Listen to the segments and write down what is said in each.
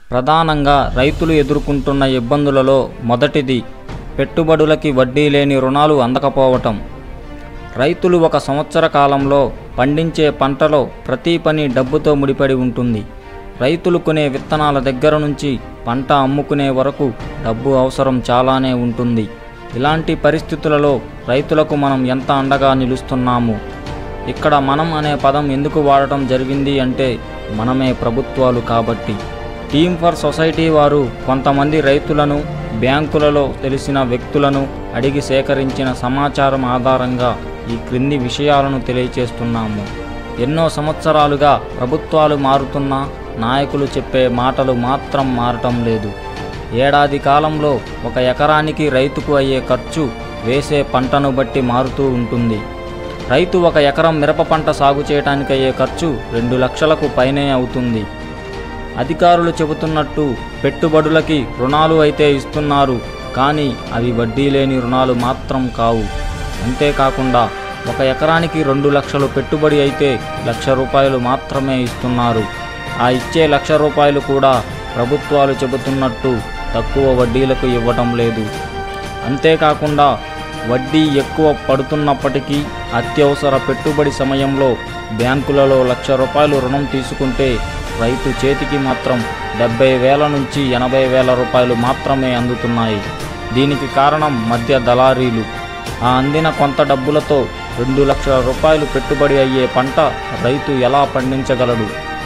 ప్రధానంగా రైతులు ఎదుర్కొంటున్న ఇబ్బందులలో మొదటిది పెట్టుబడులకి వడ్డీ లేని రుణాలు అందకపోవటం రైతులు ఒక సంవత్సర కాలంలో పండించే పంటలో ప్రతి పని డబ్బుతో ముడిపడి ఉంటుంది రైతులు కొనే విత్తనాల దగ్గర నుంచి పంట అమ్ముకునే వరకు డబ్బు అవసరం చాలానే ఉంటుంది ఇలాంటి పరిస్థితులలో రైతులకు మనం ఎంత అండగా నిలుస్తున్నాము ఇక్కడ మనం అనే పదం ఎందుకు వాడటం జరిగింది అంటే మనమే ప్రభుత్వాలు కాబట్టి టీమ్ ఫర్ సొసైటీ వారు కొంతమంది రైతులను బ్యాంకులలో తెలిసిన వ్యక్తులను అడిగి సేకరించిన సమాచారం ఆధారంగా ఈ క్రింది విషయాలను తెలియచేస్తున్నాము ఎన్నో సంవత్సరాలుగా ప్రభుత్వాలు మారుతున్నా నాయకులు చెప్పే మాటలు మాత్రం మారటం లేదు ఏడాది కాలంలో ఒక ఎకరానికి రైతుకు అయ్యే ఖర్చు వేసే పంటను బట్టి మారుతూ ఉంటుంది రైతు ఒక ఎకరం మిరప పంట సాగు చేయడానికి అయ్యే ఖర్చు రెండు లక్షలకు పైనే అవుతుంది అధికారులు చెబుతున్నట్టు పెట్టుబడులకి రుణాలు అయితే ఇస్తున్నారు కానీ అవి వడ్డీ లేని రుణాలు మాత్రం కావు అంతేకాకుండా ఒక ఎకరానికి రెండు లక్షలు పెట్టుబడి అయితే లక్ష రూపాయలు మాత్రమే ఇస్తున్నారు ఆ ఇచ్చే లక్ష రూపాయలు కూడా ప్రభుత్వాలు చెబుతున్నట్టు తక్కువ వడ్డీలకు ఇవ్వటం లేదు అంతేకాకుండా వడ్డీ ఎక్కువ పడుతున్నప్పటికీ అత్యవసర పెట్టుబడి సమయంలో బ్యాంకులలో లక్ష రూపాయలు రుణం తీసుకుంటే రైతు చేతికి మాత్రం డెబ్బై వేల నుంచి ఎనభై వేల రూపాయలు మాత్రమే అందుతున్నాయి దీనికి కారణం మధ్య దళారీలు ఆ అందిన కొంత డబ్బులతో రెండు లక్షల రూపాయలు పెట్టుబడి అయ్యే పంట రైతు ఎలా పండించగలడు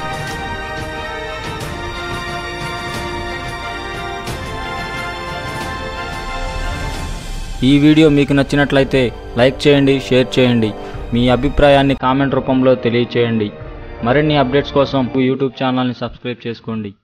ఈ వీడియో మీకు నచ్చినట్లయితే లైక్ చేయండి షేర్ చేయండి మీ అభిప్రాయాన్ని కామెంట్ రూపంలో తెలియచేయండి మరిన్ని అప్డేట్స్ కోసం యూట్యూబ్ ఛానల్ని సబ్స్క్రైబ్ చేసుకోండి